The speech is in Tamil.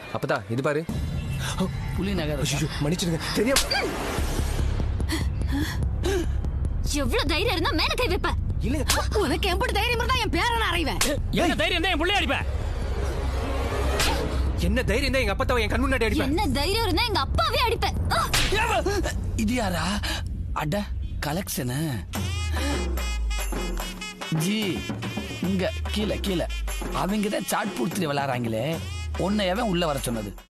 அப்பதா இது பாரு புலி நகர் ஐயோ மன்னிச்சிடுங்க தெரியாம எவ்வளவு தைரியம் இருந்தா மேல கை வைப்ப இல்ல உனக்கு எப்படி தைரியம் இருந்தா என் பேரனை அறைவேன் என்ன தைரியம் தான் என் புள்ளைய அடிப்ப என்ன தைரியம் தான் எங்க அப்பத்தாவை என் கண் முன்னாடி அடிப்பேன் என்ன தைரியம் இருந்தா எங்க அப்பாவே அடிப்பேன் ஆ! இது யாரா அட கலெக்ஷனு ஜி இங்க கீழே கீழே அவங்க தான் சாட் பூர்த்தி விளையாடுறாங்களே உன்னை எவன் உள்ள வர சொன்னது